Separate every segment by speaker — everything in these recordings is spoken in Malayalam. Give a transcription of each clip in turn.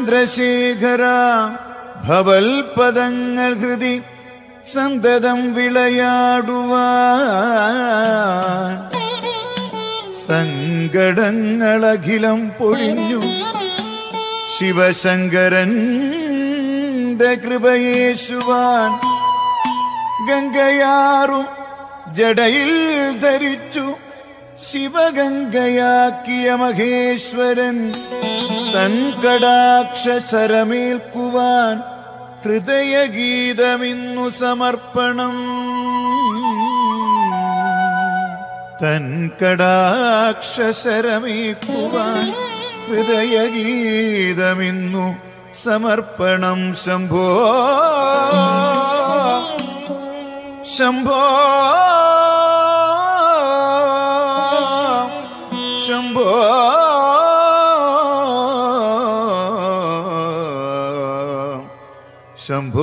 Speaker 1: ചന്ദ്രശേഖര ഭവൽപദങ്ങൾ ഹൃതി സന്തതം വിളയാടുവാൻ സങ്കടങ്ങളഖിലം പൊഴിഞ്ഞു ശിവശങ്കരന്റെ കൃപയേശുവാൻ ഗംഗയാറും ജടയിൽ ധരിച്ചു ശിവഗംഗയാക്കിയ മഹേശ്വരൻ തൻ കടാക്ഷരമേൽക്കുവാൻ ഹൃദയഗീതമിന്നു സമർപ്പണം തൻ കടാക്ഷരമേൽക്കുവാൻ ഹൃദയഗീതമിന്നു സമർപ്പണം ശംഭോ ശംഭോ ശംഭോ ശംഭോ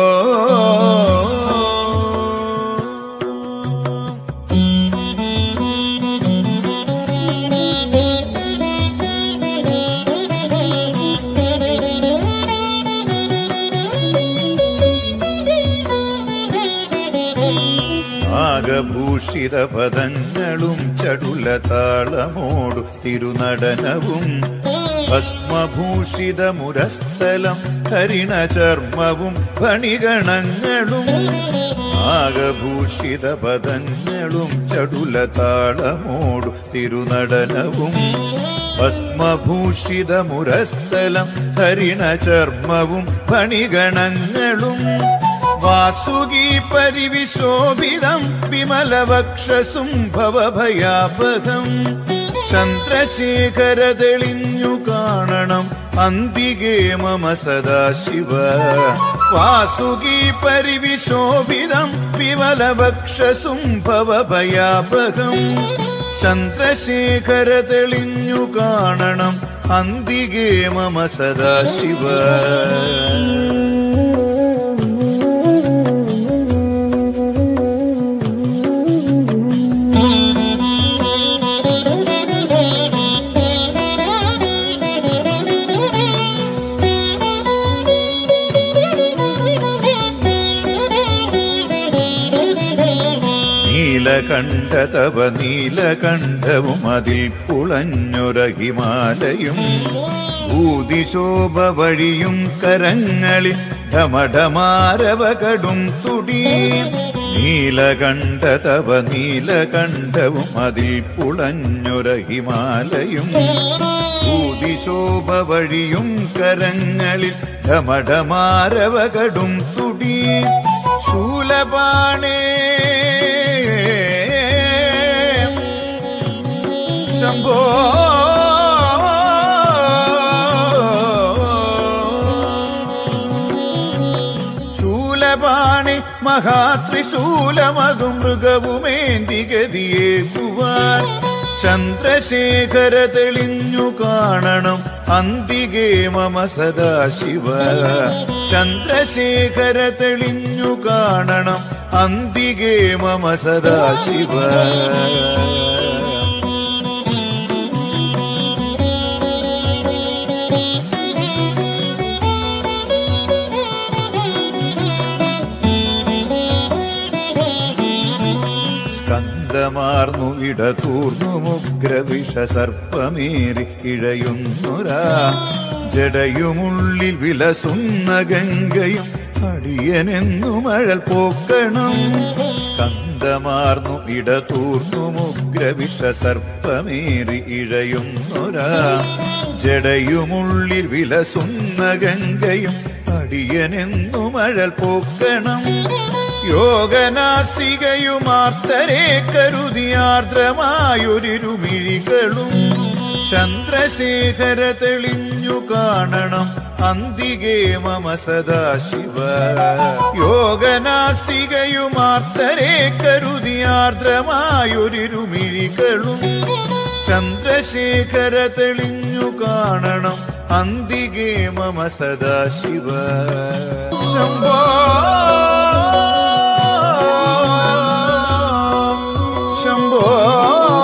Speaker 1: ആകഭൂഷിത പദങ്ങളും ചടുല താളമോടു തിരുനടനവും ഭസ്മഭൂഷിത മുരസ്ഥലം ഹരിണ ചർമ്മവും ഫണിഗണങ്ങളും ആകഭൂഷിത പദങ്ങളും ചടുല താളമോടു തിരുനടനവും ഭസ്മഭൂഷിത മുരസ്ഥലം ഹരിണ ചർമ്മവും ഫണിഗണങ്ങളും വാസുകി പരിവിശോഭിതം വിമലവക്ഷസും ഭവഭയാപകം ചന്ദ്രശേഖര തെളിഞ്ഞു കാണണം അന്തികേ മമ സദാശിവ വാസുകി പരിവിശോഭിതം വിമലവക്ഷസും ഭവഭയാപകം ചന്ദ്രശേഖര തെളിഞ്ഞു കാണണം അന്തികേ മമ സദാശിവ നീലകണ്ഠ തവ നീലകണ്ഠവും അതിൽ പുളഞ്ഞൊര ഹിമാലയും ഭൂതിശോഭ വഴിയും കരങ്ങളിൽ ഢമഢമാരവ കടും തുടി നീലകണ്ഠ തവ നീലകണ്ഠവും അതിൽ പുളഞ്ഞൊര ഹിമാലയും ഭൂതിശോഭ വഴിയും കരങ്ങളിൽ ഢമഢമാരവ കടും തുടി ശൂലപാണേ ശംഭോ ശൂലപാണി മഹാത്രിശൂലമകും മൃഗവുമേന്തി ഗതിയെ കുവാൻ ചന്ദ്രശേഖര തെളിഞ്ഞു കാണണം അന്തികേ മമ സദാശിവ ചന്ദ്രശേഖര തെളിഞ്ഞു കാണണം അന്തികേ മമ സദാശിവ സ്കന്ദമാർന്നു ഇടതൂർന്നു മുഗ്രവിഷ സർപ്പമേറി ഇഴയുന്നൊരാ ജടയുമുള്ളിൽ വിലസുന്ന ഗംഗയും അടിയനെന്നു മഴൽ പോക്കണം സ്കന്ദമാർന്നു ഇടതൂർന്നു മുഗ്രവിഷ സർപ്പമേറി ഇഴയുന്നൊരാ ജടയുമുള്ളിൽ വിലസുന്ന ഗംഗയും അടിയനെന്നു മഴൽ പോക്കണം യോഗനാസികയുമാർത്തരെ കരുതിയാർദ്രമായൊരിരുമിഴികളും ചന്ദ്രശേഖര തെളിഞ്ഞു കാണണം അന്തികേ മമ സദാശിവ യോഗനാസികയുമാർത്തരെ കരുതിയാർദ്രമായൊരിരുമിഴികളും ചന്ദ്രശേഖര തെളിഞ്ഞു കാണണം അന്തികേ മമ സദാശിവ ശംഭോ ശംഭോ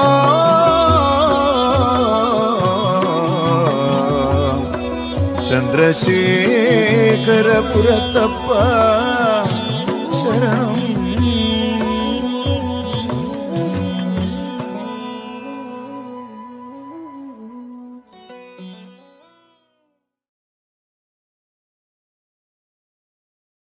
Speaker 1: ചന്ദ്ര ചന്ദ്രശേഖരപുരത്തപ്പ